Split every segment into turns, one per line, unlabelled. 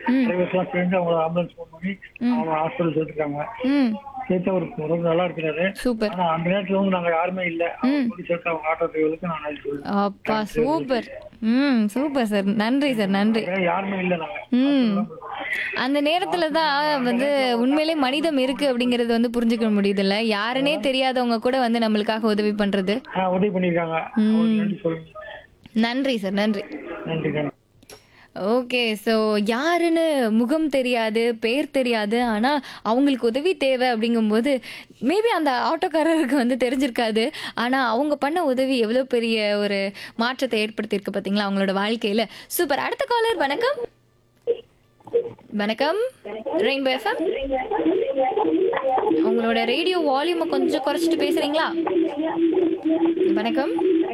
Drivers எல்லாம் சேர்ந்து அவங்கள ஆம்புலன்ஸ் ஃபோன் பண்ணி அவங்க ஹாஸ்பிட்டல் சேர்த்துருக்காங்க
ம்
சேர்த்து அவர் ரொம்ப நல்லா இருக்கிறாரு
சூப்பர்
ஆனா அந்த நேரத்துல வந்து நாங்க யாருமே இல்ல அவங்க கூடி சேர்த்து அவங்க ஆட்டோ டிரைவருக்கு நான் நன்றி சொல்லுவேன்
அப்பா சூப்பர் ம் சூப்பர் சார் நன்றி சார் நன்றி
வேற யாருமே இல்ல நாங்க
ம் அந்த நேரத்துல தான் வந்து உண்மையிலே மனிதம் இருக்கு அப்படிங்கறது வந்து புரிஞ்சுக்க முடியுதுல்ல யாருன்னே தெரியாதவங்க கூட வந்து நம்மளுக்காக உதவி பண்றது
ஆஹ் உதவி பண்ணிருக்காங்க அவங்களுக்கு நன்றி சொல்லுங்க
நன்றி சார் நன்றி
நன்றி நன்றி
ஓகே ஸோ யாருன்னு முகம் தெரியாது பேர் தெரியாது ஆனால் அவங்களுக்கு உதவி தேவை அப்படிங்கும்போது மேபி அந்த ஆட்டோக்காரருக்கு வந்து தெரிஞ்சிருக்காது ஆனால் அவங்க பண்ண உதவி எவ்வளோ பெரிய ஒரு மாற்றத்தை ஏற்படுத்தியிருக்கு பார்த்தீங்களா அவங்களோட வாழ்க்கையில் சூப்பர் அடுத்த காலர் வணக்கம் வணக்கம் ரெயின்போ எஃப்எம் உங்களோட ரேடியோ வால்யூமை கொஞ்சம் குறைச்சிட்டு பேசுறீங்களா வணக்கம்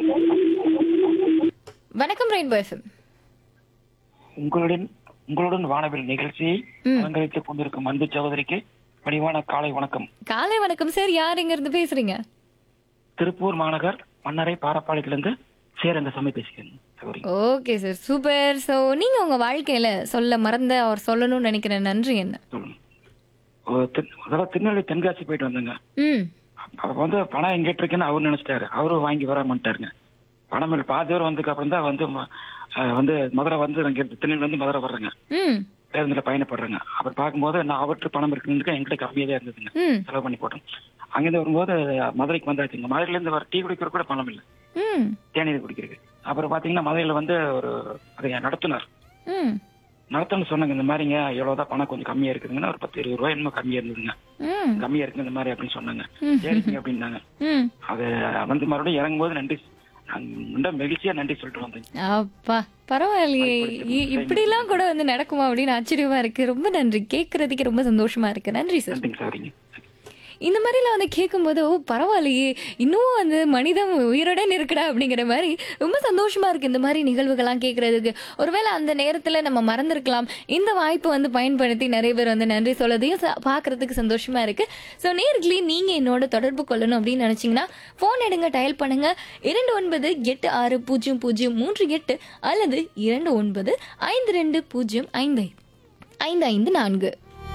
வணக்கம் ரெயின்போ எஃப்எம்
உங்களுடன் உங்களுடன் வானவில் நிகழ்ச்சியை அலங்கரித்துக் கொண்டிருக்கும் அன்பு சகோதரிக்கு பணிவான காலை வணக்கம்
காலை வணக்கம் சார் யார் எங்க இருந்து பேசுறீங்க
திருப்பூர் மாநகர் மன்னரை பாரப்பாளையத்திலிருந்து சேரங்க சமை பேசுகிறேன் சகோதரி
ஓகே சார் சூப்பர் ஸோ நீங்க உங்க வாழ்க்கையில சொல்ல மறந்த அவர் சொல்லணும்னு நினைக்கிற நன்றி என்ன
சொல்லுங்க ஒரு திரு- ஒரு தடவை திருநெல்வேலி தென்காசி போயிட்டு வந்தேங்க
ம்
அப்ப வந்து பணம் எங்கிட்ட இருக்குன்னு அவர் நினைச்சிட்டாரு அவரும் வாங்கி வராமட்டாருங்க பணம் இல்லை பாதி தூரம் வந்ததுக்கு அப்புறம் தான் வந்து ம- அஹ் வந்து மதுரை வந்து இங்க திருநெல்வேலி வந்து மதுரை வர்றேங்க
ம்
பேருந்துல பயணப்படுறேங்க அவர் பார்க்கும்போது நான் அவர்கிட்ட பணம் இருக்குன்னு என்கிட்ட கம்மியாக தான் இருந்ததுங்க
ம்
செலவு பண்ணி போட்டோம் அங்கிருந்து வரும்போது மதுரைக்கு வந்தாச்சுங்க மதுரையில இருந்து வர டீ குடிக்கிற கூட பணம் இல்லை
ம்
தேநீர் குடிக்கிறதுக்கு அப்புறம் பாத்தீங்கன்னா மதுரையில வந்து ஒரு அது நடத்துனர்
ம்
நடத்துனர் சொன்னாங்க இந்த மாதிரிங்க எவ்வளவுதான் பணம் கொஞ்சம் கம்மியா இருக்குதுங்கன்னா ஒரு பத்து இருபது ரூபாய் என்னமோ கம்மியா இருந்ததுங்க
ம்
கம்மியா இருக்கு இந்த மாதிரி அப்படின்னு சொன்னாங்க
ம்.
சரிங்க அப்படின்னாங்க
ம்
அது வந்து மறுபடியும் இறங்கும்போது நன்றி நான் ரொம்ப மகிழ்ச்சியா நன்றி சொல்லிட்டு வந்தேன்
அப்பா பரவாயில்லையே இ- இப்படிலாம் கூட வந்து நடக்குமா அப்படின்னு ஆச்சரியமா இருக்கு ரொம்ப நன்றி கேட்கறதுக்கு ரொம்ப சந்தோஷமா இருக்கு நன்றி சார்
நன்றிங்க சாரிங்க
இந்த மாதிரிலாம் வந்து கேட்கும்போது ஓ பரவாயில்லையே இன்னும் வந்து மனிதம் உயிருடன் இருக்குடா அப்படிங்கிற மாதிரி ரொம்ப சந்தோஷமா இருக்கு இந்த மாதிரி நிகழ்வுகள்லாம் கேட்கறதுக்கு ஒருவேளை அந்த நேரத்துல நம்ம மறந்துருக்கலாம் இந்த வாய்ப்பு வந்து பயன்படுத்தி நிறைய பேர் வந்து நன்றி சொல்லதையும் ச- பார்க்கறதுக்கு சந்தோஷமா இருக்கு ஸோ நேர்களே நீங்க என்னோட தொடர்பு கொள்ளணும் அப்படின்னு நினைச்சீங்கன்னா ஃபோன் எடுங்க டயல் பண்ணுங்க இரண்டு ஒன்பது எட்டு ஆறு பூஜ்ஜியம் பூஜ்ஜியம் மூன்று எட்டு அல்லது இரண்டு ஒன்பது ஐந்து ரெண்டு பூஜ்ஜியம் ஐந்து ஐந்து ஐந்து நான்கு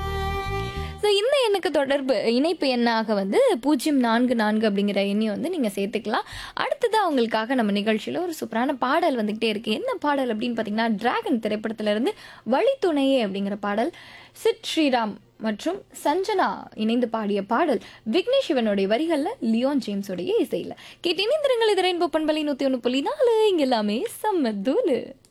ஸோ இந்த எண்ணுக்கு தொடர்பு இணைப்பு எண்ணாக வந்து பூஜ்ஜியம் நான்கு நான்கு அப்படிங்கிற எண்ணையை வந்து நீங்கள் சேர்த்துக்கலாம் அடுத்ததாக அவங்களுக்காக நம்ம நிகழ்ச்சியில் ஒரு சூப்பரான பாடல் வந்துக்கிட்டே இருக்கு என்ன பாடல் அப்படின்னு பார்த்தீங்கன்னா டிராகன் திரைப்படத்திலிருந்து வழித்துணையே அப்படிங்கிற பாடல் சித் ஸ்ரீராம் மற்றும் சஞ்சனா இணைந்து பாடிய பாடல் விக்னேஷ் சிவனுடைய வரிகளில் லியோன் ஜேம்ஸோடைய இசையில் கேட்டு இணைந்திருங்கள் இது ரெயின்போ பண்பலை நூற்றி ஒன்று புள்ளி நாலு இங்க எல்லாமே செம்ம தூளு